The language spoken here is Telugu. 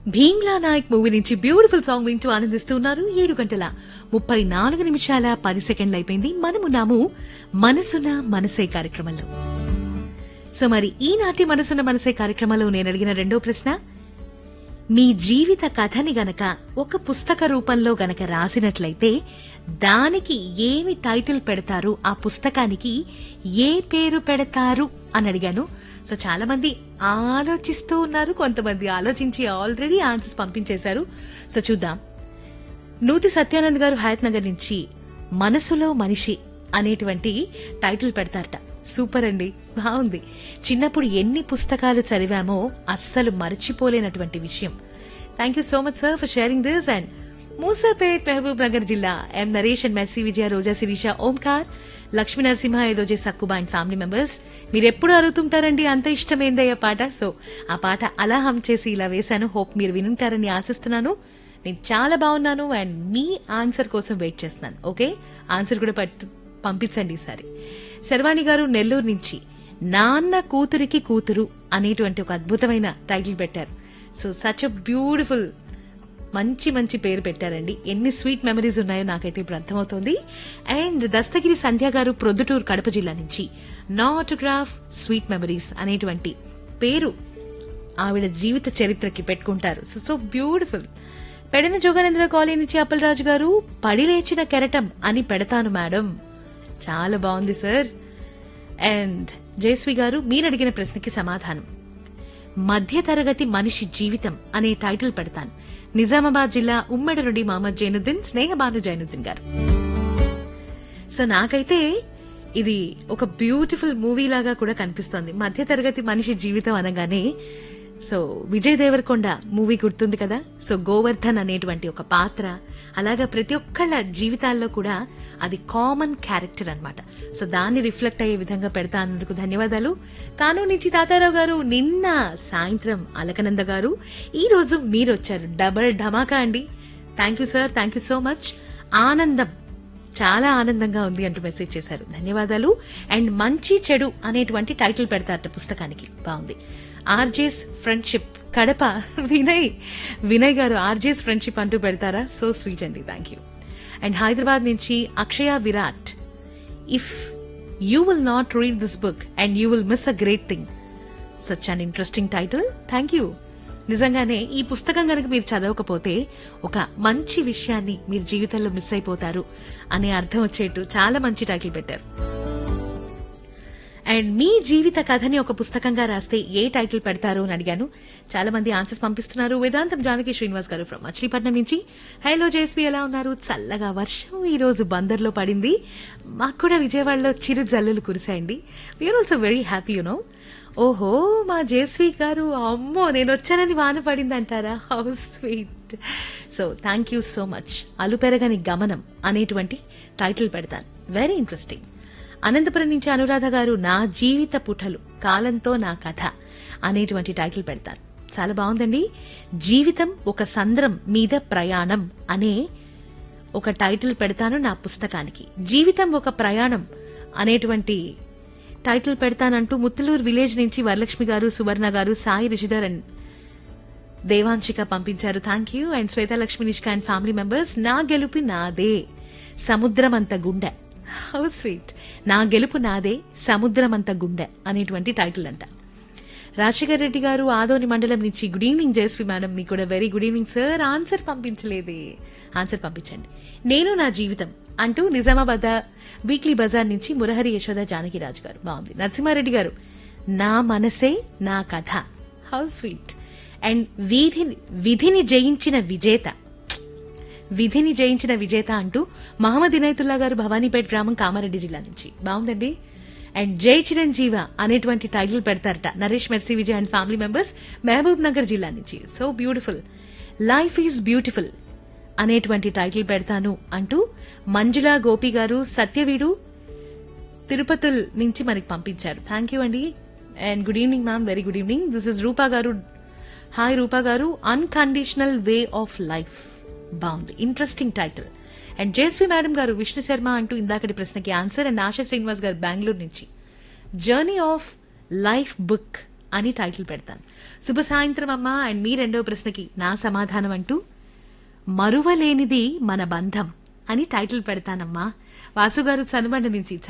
భీమ్లా నాయక్ మూవీ నుంచి బ్యూటిఫుల్ సాంగ్ వింటూ ఆనందిస్తున్నారు ఏడు గంటల ముప్పై నాలుగు నిమిషాల పది సెకండ్లు అయిపోయింది మనమున్నాము మనసున మనసే కార్యక్రమంలో సో మరి ఈనాటి మనసున మనసే కార్యక్రమంలో నేను అడిగిన రెండో ప్రశ్న మీ జీవిత కథని గనక ఒక పుస్తక రూపంలో గనక రాసినట్లయితే దానికి ఏమి టైటిల్ పెడతారు ఆ పుస్తకానికి ఏ పేరు పెడతారు అని అడిగాను సో చాలా మంది ఆలోచిస్తూ ఉన్నారు కొంతమంది ఆలోచించి ఆల్రెడీ ఆన్సర్స్ పంపించేశారు సో చూద్దాం నూతి సత్యానంద్ గారు హయత్ నగర్ నుంచి మనసులో మనిషి అనేటువంటి టైటిల్ పెడతారట సూపర్ అండి బాగుంది చిన్నప్పుడు ఎన్ని పుస్తకాలు చదివామో అస్సలు మర్చిపోలేనటువంటి విషయం thank you so much sir for sharing this and Musapet Mahabub Nagar జిల్లా ఎం నరేష్ అండ్ మెర్సీ విజయ రోజా శిరీష ఓంకార్ లక్ష్మీ నరసింహ ఏదోజే సక్కుబా అండ్ ఫ్యామిలీ మెంబర్స్ మీరు ఎప్పుడు అడుగుతుంటారండి అంత ఇష్టమేందయ్య పాట సో ఆ పాట అలా హమ్ చేసి ఇలా వేశాను హోప్ మీరు వినుంటారని ఆశిస్తున్నాను నేను చాలా బాగున్నాను అండ్ మీ ఆన్సర్ కోసం వెయిట్ చేస్తున్నాను ఓకే ఆన్సర్ కూడా పట్టు పంపించండి ఈసారి శర్వాణి గారు నెల్లూరు నుంచి నాన్న కూతురికి కూతురు అనేటువంటి ఒక అద్భుతమైన టైటిల్ పెట్టారు సో సచ్ అ బ్యూటిఫుల్ మంచి మంచి పేరు పెట్టారండి ఎన్ని స్వీట్ మెమరీస్ ఉన్నాయో నాకైతే ఇప్పుడు అర్థమవుతోంది అండ్ దస్తగిరి సంధ్య గారు ప్రొద్దుటూరు కడప జిల్లా నుంచి నా ఆటోగ్రాఫ్ స్వీట్ మెమరీస్ అనేటువంటి పేరు ఆవిడ జీవిత చరిత్రకి పెట్టుకుంటారు సో సో బ్యూటిఫుల్ పెడన జోగానంద్ర కాలనీ నుంచి అప్పలరాజు గారు పడిలేచిన కెరటం అని పెడతాను మేడం చాలా బాగుంది సార్ అండ్ జయశ్రీ గారు మీరు అడిగిన ప్రశ్నకి సమాధానం మధ్యతరగతి మనిషి జీవితం అనే టైటిల్ పెడతాను నిజామాబాద్ జిల్లా ఉమ్మడి నుండి మహమ్మద్ జైనుద్దీన్ స్నేహబాను జైనుద్దీన్ గారు సో నాకైతే ఇది ఒక బ్యూటిఫుల్ మూవీ లాగా కూడా కనిపిస్తోంది మధ్యతరగతి మనిషి జీవితం అనగానే సో విజయ్ దేవరకొండ మూవీ గుర్తుంది కదా సో గోవర్ధన్ అనేటువంటి ఒక పాత్ర అలాగా ప్రతి ఒక్కళ్ళ జీవితాల్లో కూడా అది కామన్ క్యారెక్టర్ అన్నమాట సో దాన్ని రిఫ్లెక్ట్ అయ్యే విధంగా పెడతా అన్నందుకు ధన్యవాదాలు కానూరు నుంచి తాతారావు గారు నిన్న సాయంత్రం అలకనంద గారు ఈ రోజు మీరు వచ్చారు డబల్ ధమాకా అండి thank you sir thank you so much ఆనందం చాలా ఆనందంగా ఉంది అంటూ మెసేజ్ చేశారు ధన్యవాదాలు అండ్ మంచి చెడు అనేటువంటి టైటిల్ పెడతారట పుస్తకానికి బాగుంది RJs friendship Kadapa Vinay Vinay garu RJs friendship అంటూ పెడతారా సో స్వీట్ అండి థ్యాంక్ యూ అండ్ హైదరాబాద్ నుంచి Akshaya Virat if you will not read this book and you will miss a great thing such an interesting title thank you నిజంగానే ఈ పుస్తకం కనుక మీరు చదవకపోతే ఒక మంచి విషయాన్ని మీరు జీవితంలో మిస్ అయిపోతారు అనే అర్థం వచ్చేట్టు చాలా మంచి టైటిల్ పెట్టారు అండ్ మీ జీవిత కథని ఒక పుస్తకంగా రాస్తే ఏ టైటిల్ పెడతారు అని అడిగాను చాలా మంది ఆన్సర్స్ పంపిస్తున్నారు వేదాంతం జానకి శ్రీనివాస్ గారు ఫ్రమ్ మచిలీపట్నం నుంచి హలో జేస్వి ఎలా ఉన్నారు చల్లగా వర్షం ఈ రోజు బందర్లో పడింది మాకు కూడా విజయవాడలో చిరు జల్లులు కురిశాయండి we're also very happy you know ఓహో మా జేస్వి గారు అమ్మో నేను వచ్చానని వాన పడింది అంటారా how sweet so thank you so much అలుపెరగని గమనం అనేటువంటి టైటిల్ పెడతాను వెరీ ఇంట్రెస్టింగ్ అనంతపురం నుంచి అనురాధ గారు నా జీవిత పుటలు కాలంతో నా కథ అనేటువంటి టైటిల్ పెడతారు చాలా బాగుందండి జీవితం ఒక సంద్రం మీద ప్రయాణం అనే ఒక టైటిల్ పెడతాను నా పుస్తకానికి జీవితం ఒక ప్రయాణం అనేటువంటి టైటిల్ పెడతానంటూ ముత్తులూరు విలేజ్ నుంచి వరలక్ష్మి గారు సువర్ణ గారు సాయి రిషిధర్ అండ్ దేవాంశిక పంపించారు thank you and Swethalakshmi Nishka and family members నా గెలుపు నాదే సముద్రమంత గుండె హౌ స్వీట్ నా గెలుపు నాదే సముద్రమంత గుండె అనేటువంటి టైటిల్ అంట రాజశేఖర్ రెడ్డి గారు ఆదోని మండలం నుంచి గుడ్ ఈవినింగ్ జయశ్రీ మేడం మీకు కూడా very good evening sir answer పంపించలేదే ఆన్సర్ పంపించండి నేను నా జీవితం అంటూ నిజామాబాద్ వీక్లీ బజార్ నుంచి మురహరి యశోద జానకిరాజు గారు బాగుంది నరసింహారెడ్డి గారు నా మనసే నా కథ హౌ స్వీట్ అండ్ వీధిని విధిని జయించిన విజేత విధిని జయించిన విజేత అంటూ మహమ్మద్ ఇనయతుల్లా గారు భవానీపేట్ గ్రామం కామారెడ్డి జిల్లా నుంచి బాగుందండి అండ్ జై చిరంజీవ అనేటువంటి టైటిల్ పెడతారట Naresh Mercy Vijay and family members Mahabub Nagar జిల్లా నుంచి so beautiful life is beautiful అనేటువంటి టైటిల్ పెడతాను అంటూ మంజుల గోపి గారు సత్యవీడు తిరుపతుల్ నుంచి మనకి పంపించారు థ్యాంక్ యూ అండి and good evening ma'am very good evening this is Rupa garu hi Rupa garu unconditional way of life బాగుంది interesting title and Jeswi madam garu Vishnu Sharma అంటూ ఇందాకటి ప్రశ్నకి ఆన్సర్ అండ్ ఆశా శ్రీనివాస్ గారు బెంగళూరు నుంచి జర్నీ ఆఫ్ లైఫ్ బుక్ అని టైటిల్ పెడతాను శుభ సాయంత్రం అమ్మా అండ్ మీ రెండవ ప్రశ్నకి నా సమాధానం అంటూ మరువలేనిది మన బంధం అని టైటిల్ పెడతానమ్మా వాసు గారు చనుబండ నుంచి